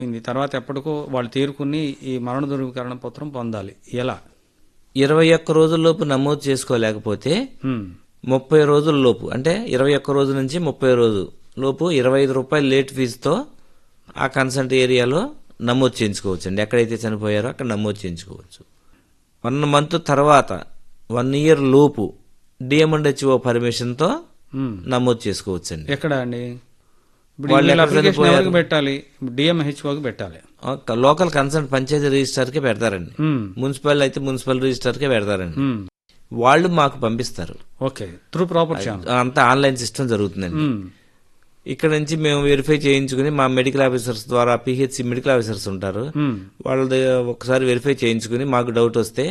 ఇది తర్వాత ఎప్పటికో వాళ్ళు తేరుకుని ఈ మరణ ధృవీకరణ పత్రం పొందాలి ఎలా ఇరవై ఒక్క రోజుల్లోపు నమోదు చేసుకోలేకపోతే హ్మ్. ముప్పై రోజుల లోపు అంటే ఇరవై ఒక్క రోజు నుంచి ముప్పై రోజు లోపు ఇరవై ఐదు రూపాయలు లేట్ ఫీజుతో ఆ కన్సల్ట్ ఏరియాలో నమోదు చేయించుకోవచ్చు అండి ఎక్కడైతే చనిపోయారో అక్కడ నమోదు చేయించుకోవచ్చు వన్ మంత్ తర్వాత వన్ ఇయర్ లోపు డిఎంఎండ్హెచ్ఓ పర్మిషన్తో హ్మ్. నమోదు చేసుకోవచ్చు అండి ఎక్కడ అండి ఇప్పుడు వాళ్ళు వీళ్ళ ఎక్కడ అప్లికేషన్ చనిపోయారు? ఎవరికి పెట్టాలి డిఎంహెచ్ఓకి పెట్టాలి లోకల్ కన్సల్ట్ పంచాయతీ రిజిస్టర్కే పెడతారండి హ్మ్. మున్సిపల్ అయితే మున్సిపల్ రిజిస్టర్కే పెడతారండి హ్మ్. వాళ్ళు మాకు పంపిస్తారు ఓకే త్రూ ప్రాపర్ ఛానల్ అంతా ఆన్లైన్ సిస్టమ్ జరుగుతుందండి హ్మ్. ఇక్కడ నుంచి మేము వెరిఫై చేయించుకుని మా మెడికల్ ఆఫీసర్స్ ద్వారా పిహెచ్సి మెడికల్ ఆఫీసర్స్ ఉంటారు హ్మ్. వాళ్ళ దగ్గర ఒకసారి వెరిఫై చేయించుకుని మాకు డౌట్ వస్తే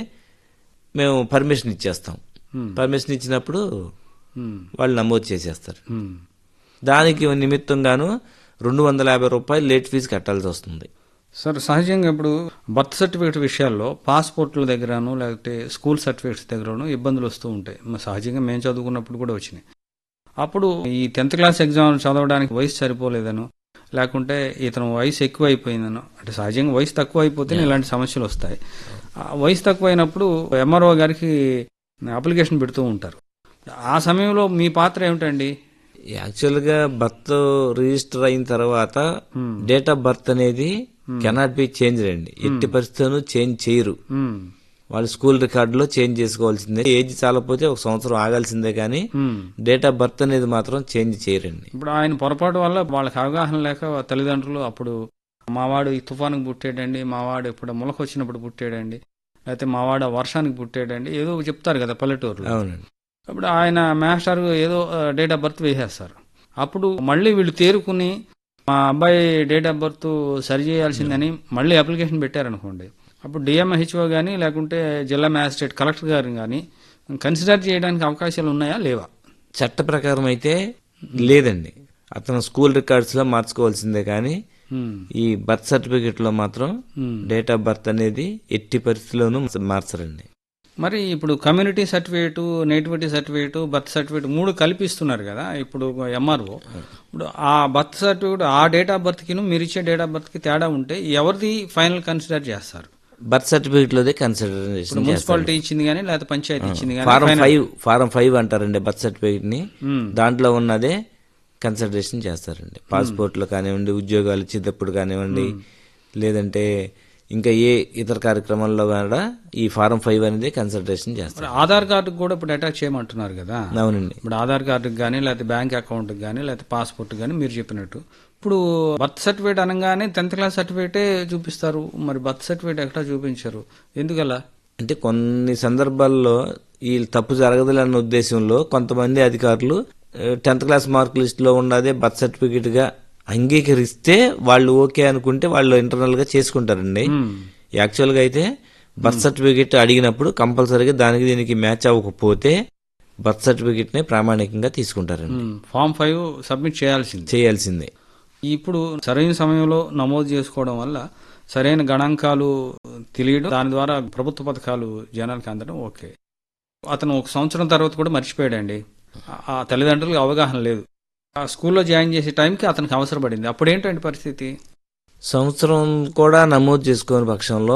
మేము పర్మిషన్ ఇచ్చేస్తాం హ్మ్. పర్మిషన్ ఇచ్చినప్పుడు హ్మ్. వాళ్ళు నమోదు చేసేస్తారు హ్మ్. దానికి నిమిత్తంగాను రెండు వందల యాభై రూపాయలు లేట్ ఫీజు కట్టాల్సి వస్తుంది సార్ సహజంగా ఇప్పుడు బర్త్ సర్టిఫికేట్ విషయాల్లో పాస్పోర్ట్ల దగ్గరను లేకపోతే స్కూల్ సర్టిఫికేట్స్ దగ్గరను ఇబ్బందులు వస్తూ ఉంటాయి మ- సహజంగా మేము చదువుకున్నప్పుడు కూడా వచ్చినాయి అప్పుడు ఈ టెన్త్ క్లాస్ ఎగ్జామ్ చదవడానికి వయసు సరిపోలేదను లేకుంటే ఇతను వయసు ఎక్కువ అయిపోయిందను అంటే సహజంగా వయసు తక్కువ అయిపోతే ఇలాంటి సమస్యలు వస్తాయి ఆ వయసు తక్కువ అయినప్పుడు ఎంఆర్ఓ గారికి అప్లికేషన్ పెడుతూ ఉంటారు ఆ సమయంలో మీ పాత్ర ఏమిటండి యాక్చువల్గా బర్త్ రిజిస్టర్ అయిన తర్వాత Hmm. డేట్ ఆఫ్ బర్త్ అనేది కెనాట్ బి చేంజ్ అండి ఎట్టి పరిస్థితులను చేంజ్ చేయరు హ్మ్. వాళ్ళు స్కూల్ రికార్డులో చేంజ్ చేసుకోవాల్సిందే ఏజ్ చాలకపోతే ఒక సంవత్సరం ఆగాల్సిందే కానీ హ్మ్. డేట్ ఆఫ్ బర్త్ అనేది మాత్రం చేంజ్ చేయరండి ఇప్పుడు ఆయన పొరపాటు వల్ల వాళ్ళకి అవగాహన లేక తల్లిదండ్రులు అప్పుడు మావాడు ఈ తుఫానుకు పుట్టాడండి మావాడు ఇప్పుడు మొలక వచ్చినప్పుడు పుట్టాడండి లేకపోతే మావాడు ఆ వర్షానికి పుట్టాడండి ఏదో చెప్తారు కదా పల్లెటూరులో అవునండి అప్పుడు ఆయన మాస్టర్ ఏదో డేట్ ఆఫ్ బర్త్ వేసేస్తారు అప్పుడు మళ్ళీ వీళ్ళు తేరుకుని మా అబ్బాయి డేట్ ఆఫ్ బర్త్ సరి చేయాల్సిందని మళ్ళీ అప్లికేషన్ పెట్టారనుకోండి అప్పుడు డిఎంహెచ్ఓ కానీ లేకుంటే జిల్లా మ్యాజిస్ట్రేట్ కలెక్టర్ గారు కానీ కన్సిడర్ చేయడానికి అవకాశాలు ఉన్నాయా లేవా చట్ట ప్రకారం అయితే లేదండి అతను స్కూల్ రికార్డ్స్ లో మార్చుకోవాల్సిందే కానీ హ్మ్. ఈ బర్త్ సర్టిఫికెట్ లో మాత్రం హ్మ్. డేట్ ఆఫ్ బర్త్ అనేది ఎట్టి పరిస్థితిలోనూ మార్చరండి మరి ఇప్పుడు community certificate nativity certificate birth certificate మూడు కల్పిస్తున్నారు కదా ఇప్పుడు ఎంఆర్ఓ ఇప్పుడు ఆ బర్త్ సర్టిఫికేట్ ఆ డేట్ ఆఫ్ బర్త్ కి మీరు ఇచ్చే డేట్ ఆఫ్ బర్త్ కి తేడా ఉంటే ఎవరిది ఫైనల్ కన్సిడర్ చేస్తారు బర్త్ సర్టిఫికెట్ లోదే ఇప్పుడు కన్సిడరేషన్ మున్సిపాలిటీ ఇచ్చింది కానీ లేకపోతే పంచాయతీ ఇచ్చింది కానీ ఫారం ఫైవ్ ఫారం ఫైవ్ అంటారండి బర్త్ సర్టిఫికేట్ ని మ్మ్. దాంట్లో ఉన్నదే కన్సిడరేషన్ చేస్తారండి పాస్పోర్ట్లు కానివ్వండి ఉద్యోగాలు ఇచ్చేటప్పుడు కానివ్వండి లేదంటే ఇంకా ఏ ఇతర కార్యక్రమాల్లో కూడా ఈ ఫారం ఫైవ్ అనేది కన్సిడరేషన్ చేస్తారు మరి ఆధార్ కార్డు కూడా ఇప్పుడు అటాచ్ చేయమంటున్నారు కదా అవునండి ఇప్పుడు ఆధార్ కార్డుకి కానీ లేకపోతే బ్యాంక్ అకౌంట్కి కానీ లేకపోతే పాస్పోర్ట్ కానీ మీరు చెప్పినట్టు ఇప్పుడు బర్త్ సర్టిఫికేట్ అనగానే టెన్త్ క్లాస్ సర్టిఫికేటే చూపిస్తారు మరి బర్త్ సర్టిఫికేట్ ఎక్కడ చూపించరు ఎందుకలా అంటే కొన్ని సందర్భాల్లో ఈ తప్పు జరగదులే అన్న ఉద్దేశంలో కొంతమంది అధికారులు టెన్త్ క్లాస్ మార్క్ లిస్ట్ లో ఉన్నదే బర్త్ సర్టిఫికెట్ గా అంగీకరిస్తే వాళ్ళు ఓకే అనుకుంటే వాళ్ళు ఇంటర్నల్ గా చేసుకుంటారండి మ్మ్. యాక్చువల్ గా అయితే బర్త్ సర్టిఫికెట్ అడిగినప్పుడు కంపల్సరీగా దానికి దీనికి మ్యాచ్ అవ్వకపోతే బర్త్ సర్టిఫికెట్ నే ప్రామాణికంగా తీసుకుంటారండి మ్మ్. ఫామ్ ఫైవ్ సబ్మిట్ చేయాల్సింది చేయాల్సిందే ఇప్పుడు సరైన సమయంలో నమోదు చేసుకోవడం వల్ల సరైన గణాంకాలు తెలియడం దాని ద్వారా ప్రభుత్వ పథకాలు జనానికి అందడం ఓకే అతను ఒక సంవత్సరం తర్వాత కూడా మర్చిపోయాడండి ఆ- ఆ తల్లిదండ్రులకు అవగాహన లేదు ఆ స్కూల్లో జాయిన్ చేసే టైంకి అతనికి అవసరపడింది అప్పుడు ఏంటంటే పరిస్థితి సంవత్సరం కూడా నమోదు చేసుకోని పక్షంలో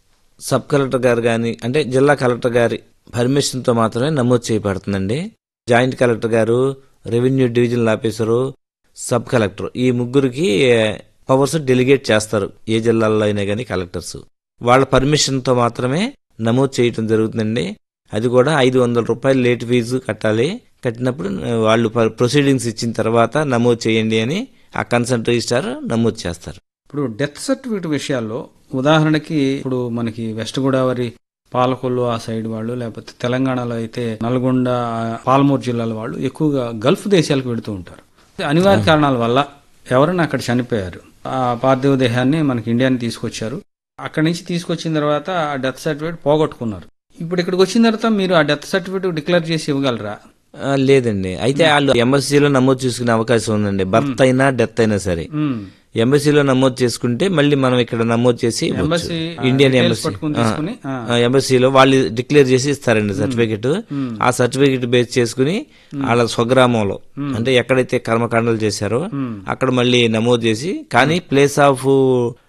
సబ్ కలెక్టర్ గారు కానీ అంటే జిల్లా కలెక్టర్ గారి పర్మిషన్తో మాత్రమే నమోదు చేయబడుతుందండి జాయింట్ కలెక్టర్ గారు revenue divisional officer sub collector ఈ ముగ్గురికి పవర్స్ డెలిగేట్ చేస్తారు ఏ జిల్లాల్లో అయినా కానీ కలెక్టర్స్ వాళ్ళ పర్మిషన్తో మాత్రమే నమోదు చేయటం జరుగుతుందండి అది కూడా ఐదు వందల రూపాయలు లేట్ ఫీజు కట్టాలి కట్టినప్పుడు ఆ, వాళ్ళు ప్రొసీడింగ్స్ ఇచ్చిన తర్వాత నమోదు చేయండి అని ఆ కన్సల్ట్ రిజిస్టార్ నమోదు చేస్తారు ఇప్పుడు డెత్ సర్టిఫికేట్ విషయాల్లో ఉదాహరణకి ఇప్పుడు మనకి వెస్ట్ గోదావరి పాలకొల్లు ఆ సైడ్ వాళ్ళు లేకపోతే తెలంగాణలో అయితే నల్గొండ పాలమూరు జిల్లాల వాళ్ళు ఎక్కువగా గల్ఫ్ దేశాలకు వెళుతూ ఉంటారు అనివార్య కారణాల వల్ల ఎవరైనా అక్కడ చనిపోయారు ఆ పార్థివ దేహాన్ని మనకి ఇండియాని తీసుకొచ్చారు అక్కడి నుంచి తీసుకొచ్చిన తర్వాత ఆ డెత్ సర్టిఫికేట్ పోగొట్టుకున్నారు ఇప్పుడు ఇక్కడికి వచ్చిన తర్వాత మీరు ఆ డెత్ సర్టిఫికేట్ డిక్లేర్ చేసి ఇవ్వగలరా ఆ, లేదండి అయితే వాళ్ళు ఎంఎస్సీలో నమోదు చేసుకునే అవకాశం ఉందండి బర్త్ అయినా డెత్ అయినా సరే ఉమ్, ఎంబసీలో నమోదు చేసుకుంటే మళ్ళీ మనం ఇక్కడ నమోదు చేసి ఇవ్వచ్చు. ఎంబసీ ఇండియన్ details ఎంబసీ పట్టుకుని తీసుకుని ఆ, ఆ, ఎంబసీలో వాళ్ళు డిక్లేర్ చేసి ఇస్తారండి సర్టిఫికెట్ ఆ సర్టిఫికెట్ బేస్ చేసుకుని వాళ్ళ స్వగ్రామంలో అంటే ఎక్కడైతే కర్మకాండలు చేశారో అక్కడ మళ్ళీ నమోదు చేసి కానీ ప్లేస్ ఆఫ్